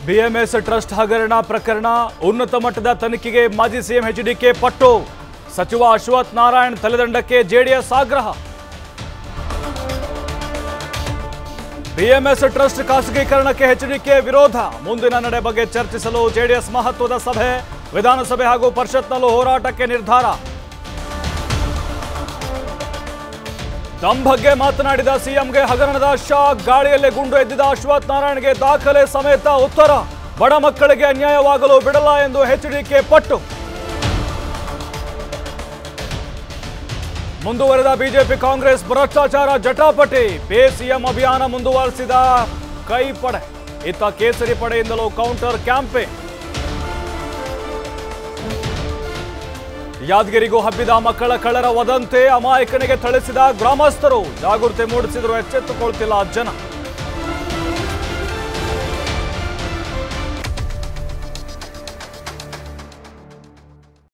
BMS trust ಹಗರಣ ಪ್ರಕರಣ ಉನ್ನತ ಮಟ್ಟದ ತನಿಖೆಗೆ ಮಾಜಿ ಸಿಎಂ ಎಚ್ಡಿಕೆ ಪಟ್ಟು ಸಚಿವ ಅಶ್ವಥ್ ನಾರಾಯಣ್ ತಲೆದಂಡಕ್ಕೆ ಜೆಡಿಎಸ್ ಆಗ್ರಹ ಬಿಎಂಎಸ್ ಟ್ರಸ್ಟ್ ಖಾಸಗೀಕರಣಕ್ಕೆ ಎಚ್ಡಿಕೆ ವಿರೋಧ ಮುಂದಿನ ನಡೆ ಬಗ್ಗೆ ಚರ್ಚಿಸಲು ಜೆಡಿಎಸ್ ಮಹತ್ವದ ಸಭೆ ವಿಧಾನಸಭೆ ಹಾಗೂ ಪರಿಷತ್ನಲ್ಲೂ ಹೋರಾಟಕ್ಕೆ ನಿರ್ಧಾರ ದಮ್ ಬಗ್ಗೆ ಮಾತನಾಡಿದ ಸಿಎಂಗೆ ಹಗರಣದ ಶಾಕ್ ಗಾಳಿಯಲ್ಲೇ ಗುಂಡು ಎದ್ದಿದ ಅಶ್ವಥ್ ನಾರಾಯಣ್ಗೆ ದಾಖಲೆ ಸಮೇತ ಉತ್ತರ ಬಡ ಮಕ್ಕಳಿಗೆ ಅನ್ಯಾಯವಾಗಲು ಬಿಡಲ್ಲ ಎಂದು ಎಚ್ಡಿಕೆ ಪಟ್ಟು ಮುಂದುವರೆದ ಬಿಜೆಪಿ ಕಾಂಗ್ರೆಸ್ ಭ್ರಷ್ಟಾಚಾರ ಜಟಾಪಟಿ ಪೇ ಸಿಎಂ ಅಭಿಯಾನ ಮುಂದುವರೆಸಿದ ಕೈ ಪಡೆ ಇತ್ತ ಕೇಸರಿ ಪಡೆಯಿಂದಲೂ ಕೌಂಟರ್ ಕ್ಯಾಂಪೇನ್ ಯಾದಗಿರಿಗೂ ಹಬ್ಬಿದ ಮಕ್ಕಳ ಕಳ್ಳರ ವದಂತೆ ಅಮಾಯಕನಿಗೆ ಥಳಿಸಿದ ಗ್ರಾಮಸ್ಥರು ಜಾಗೃತಿ ಮೂಡಿಸಿದ್ರು ಎಚ್ಚೆತ್ತುಕೊಳ್ತಿಲ್ಲ ಜನ